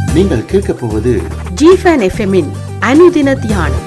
நீங்கள் கேட்கப் போவது ஜிஃபன் எஃப்எம்மின் அனுதின தியானம்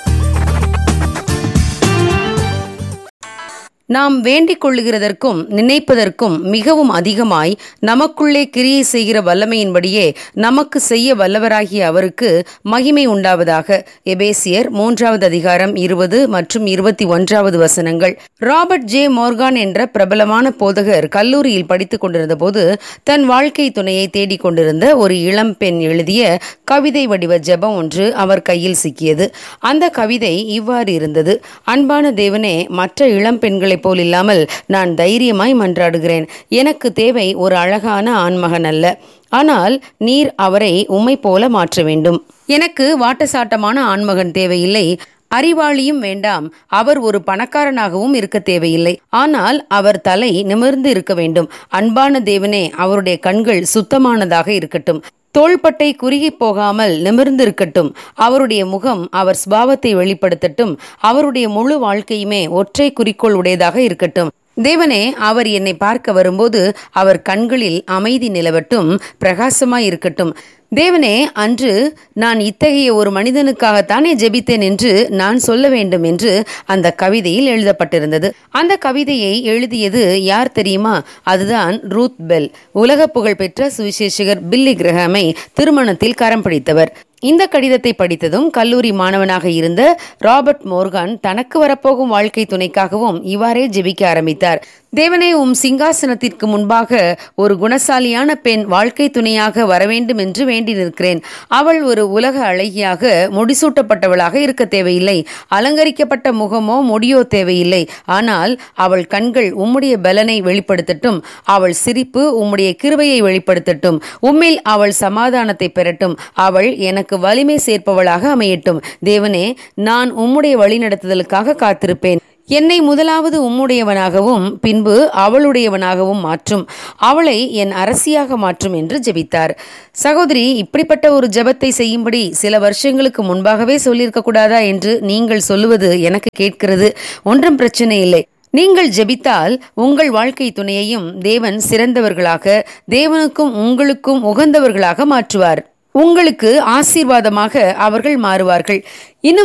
நாம் வேண்டிக் கொள்ளுகிறதற்கும் நினைப்பதற்கும் மிகவும் அதிகமாய் நமக்குள்ளே கிரியை செய்கிற வல்லமையின்படியே நமக்கு செய்ய வல்லவராகிய அவருக்கு மகிமை உண்டாவதாக எபேசியர் மூன்றாவது அதிகாரம் இருபது மற்றும் இருபத்தி ஒன்றாவது வசனங்கள் ராபர்ட் ஜே மோர்கான் என்ற பிரபலமான போதகர் கல்லூரியில் படித்துக் கொண்டிருந்த போது தன் வாழ்க்கை துணையை தேடிக் கொண்டிருந்த ஒரு இளம் பெண் எழுதிய கவிதை வடிவ ஜெபம் ஒன்று அவர் கையில் சிக்கியது அந்த கவிதை இவ்வாறு இருந்தது அன்பான தேவனே மற்ற இளம் பெண்களைப் போல் இல்லாமல் நான் தைரியமாய் மன்றாடுகிறேன் எனக்கு தேவை ஒரு அழகான ஆண்மகன் அல்ல ஆனால் நீர் அவரை உம்மை போல மாற்ற வேண்டும் எனக்கு வாட்டசாட்டமான ஆண்மகன் தேவையில்லை அறிவாளியும் வேண்டாம் அவர் ஒரு பணக்காரனாகவும் இருக்க தேவையில்லை ஆனால் அவர் தலை நிமிர்ந்து இருக்க வேண்டும் அன்பான தேவனே அவருடைய கண்கள் சுத்தமானதாக இருக்கட்டும் தோள்பட்டை குறுகி போகாமல் நிமிர்ந்திருக்கட்டும் அவருடைய முகம் அவர் சுபாவத்தை வெளிப்படுத்தட்டும் அவருடைய முழு வாழ்க்கையுமே ஒற்றை குறிக்கோள் உடையதாக இருக்கட்டும் தேவனே அவர் என்னை பார்க்க வரும்போது அவர் கண்களில் அமைதி நிலவட்டும் பிரகாசமாய் இருக்கட்டும் தேவனே அன்று நான் இத்தகைய ஒரு மனிதனுக்காகத்தானே ஜெபித்தேன் என்று நான் சொல்ல வேண்டும் என்று அந்த கவிதையில் எழுதப்பட்டிருந்தது அந்த கவிதையை எழுதியது யார் தெரியுமா அதுதான் ரூத் பெல் உலக புகழ்பெற்ற சுவிசேஷகர் பில்லி கிரஹாமை திருமணத்தில் கரம் பிடித்தவர் இந்த கடிதத்தை படித்ததும் கல்லூரி மாணவனாக இருந்த ராபர்ட் மோர்கான் தனக்கு வரப்போகும் வாழ்க்கை துணைக்காகவும் இவ்வாறே ஜெபிக்க ஆரம்பித்தார் தேவனே உம் சிங்காசனத்திற்கு முன்பாக ஒரு குணசாலியான பெண் வாழ்க்கை துணையாக வரவேண்டும் என்று வேண்டி நிற்கிறேன் அவள் ஒரு உலக அழகியாக முடிசூட்டப்பட்டவளாக இருக்க தேவையில்லை அலங்கரிக்கப்பட்ட முகமோ முடியோ தேவையில்லை ஆனால் அவள் கண்கள் உம்முடைய பலனை வெளிப்படுத்தட்டும் அவள் சிரிப்பு உம்முடைய கிருபையை வெளிப்படுத்தட்டும் உம்மில் அவள் சமாதானத்தை பெறட்டும் அவள் எனக்கு வலிமை சேர்ப்பவளாக அமையட்டும் தேவனே நான் உம்முடைய வழிநடத்துதலுக்காக காத்திருப்பேன் என்னை முதலாவது உம்முடையவனாகவும் பின்பு அவளுடையவனாகவும் மாற்றும் அவளை என் அரசியாக மாற்றும் என்று ஜெபித்தார் சகோதரி இப்படிப்பட்ட ஒரு ஜெபத்தை செய்யும்படி சில வருஷங்களுக்கு முன்பாகவே சொல்லியிருக்க கூடாதா என்று நீங்கள் சொல்லுவது எனக்கு கேட்கிறது ஒன்றும் பிரச்சனை இல்லை நீங்கள் ஜெபித்தால் உங்கள் வாழ்க்கை துணையையும் தேவன் சிறந்தவர்களாக தேவனுக்கும் உங்களுக்கும் உகந்தவர்களாக மாற்றுவார் உங்களுக்கு ஆசீர்வாதமாக அவர்கள் மாறுவார்கள் இன்னும்